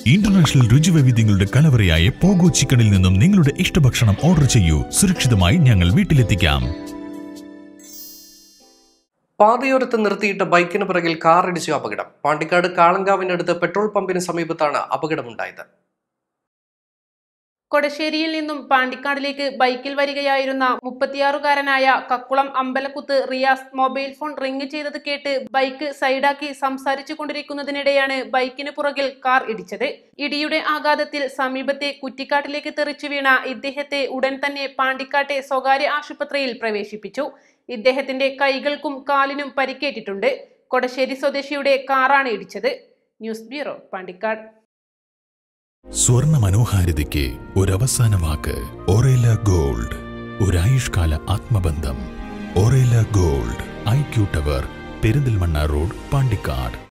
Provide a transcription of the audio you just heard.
international രുചിവൈവിധ്യങ്ങളുടെ കലവറയായ pogo ചിക്കനിൽ നിന്നും നിങ്ങളുടെ ഇഷ്ടഭക്ഷണം ഓർഡർ ചെയ്യൂ സുരക്ഷിതമായി ഞങ്ങൾ വീട്ടിലെത്തിക്കാം പാതയോരത്ത് നിർത്തിയിട്ട ബൈക്കിന് പിറകിൽ കാറിടിച്ചു അപകടം പാണ്ടിക്കാട് കാളങ്കാവിനടുത്ത് പെട്രോൾ പമ്പിന് സമീപത്താണ് അപകടമുണ്ടായത് കൊടശ്ശേരിയിൽ നിന്നും പാണ്ടിക്കാടിലേക്ക് ബൈക്കിൽ വരികയായിരുന്ന മുപ്പത്തിയാറുകാരനായ Kakkulam Ambalakkuth Riyas mobile phone ring ചെയ്തത് കേട്ട് ബൈക്ക് സൈഡാക്കി സംസാരിച്ചു കൊണ്ടിരിക്കുന്നതിനിടെയാണ് ബൈക്കിന് പുറകിൽ കാർ ഇടിച്ചത് ഇടിയുടെ ആഘാതത്തിൽ സമീപത്തെ കുറ്റിക്കാട്ടിലേക്ക് തെറിച്ചു വീണ ഇദ്ദേഹത്തെ ഉടൻ തന്നെ പാണ്ടിക്കാട്ടെ സ്വകാര്യ ആശുപത്രിയിൽ പ്രവേശിപ്പിച്ചു ഇദ്ദേഹത്തിന്റെ കൈകൾക്കും കാലിനും പരിക്കേറ്റിട്ടുണ്ട് കൊടശ്ശേരി സ്വദേശിയുടെ കാറാണ് ഇടിച്ചത് ന്യൂസ് ബ്യൂറോ പാണ്ടിക്കാട് സ്വർണ്ണ മനോഹാരിതയ്ക്ക് ഒരവസാന വാക്ക് ഒറേല ഗോൾഡ് ഒരായുഷ്കാല ആത്മബന്ധം Orela gold I Q tower Perinthalmanna road Pandikkad